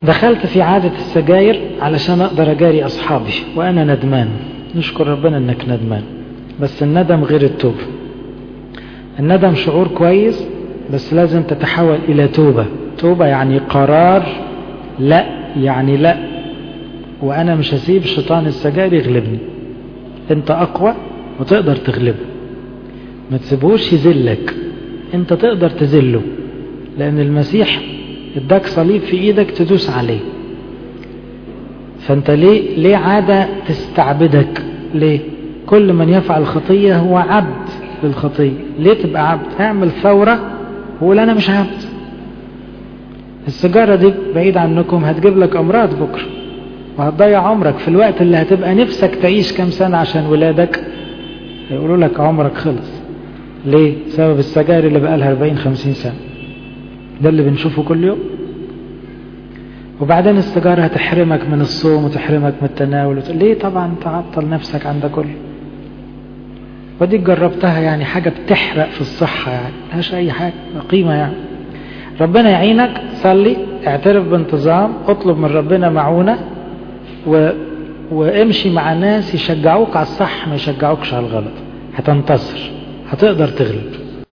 دخلت في عادة السجاير علشان أقدر أجاري أصحابي وأنا ندمان نشكر ربنا أنك ندمان بس الندم غير التوبة الندم شعور كويس بس لازم تتحول إلى توبة توبة يعني قرار لا يعني لا وأنا مش هسيب شيطان السجاير يغلبني أنت أقوى وتقدر تغلبه ما تسيبوش يذلك أنت تقدر تذله لأن المسيح اداك صليب في ايدك تدوس عليه فانت ليه ليه عادة تستعبدك ليه كل من يفعل خطية هو عبد للخطية ليه تبقى عبد اعمل ثورة وقول انا مش عبد السيجارة دي بعيد عنكم هتجيب لك امراض بكرة وهتضيع عمرك في الوقت اللي هتبقى نفسك تعيش كام سنة عشان ولادك يقولوا لك عمرك خلص ليه سبب السجاير اللي بقى لها 40 50 سنة ده اللي بنشوفه كل يوم وبعدين السيجارة هتحرمك من الصوم وتحرمك من التناول وتقول ليه طبعا تعطل نفسك عن ده كله ودي جربتها يعني حاجة بتحرق في الصحة يعني ملهاش أي حاجة قيمة يعني ربنا يعينك صلي اعترف بانتظام اطلب من ربنا معونة و... وامشي مع ناس يشجعوك على الصح ما يشجعوكش على الغلط هتنتصر هتقدر تغلب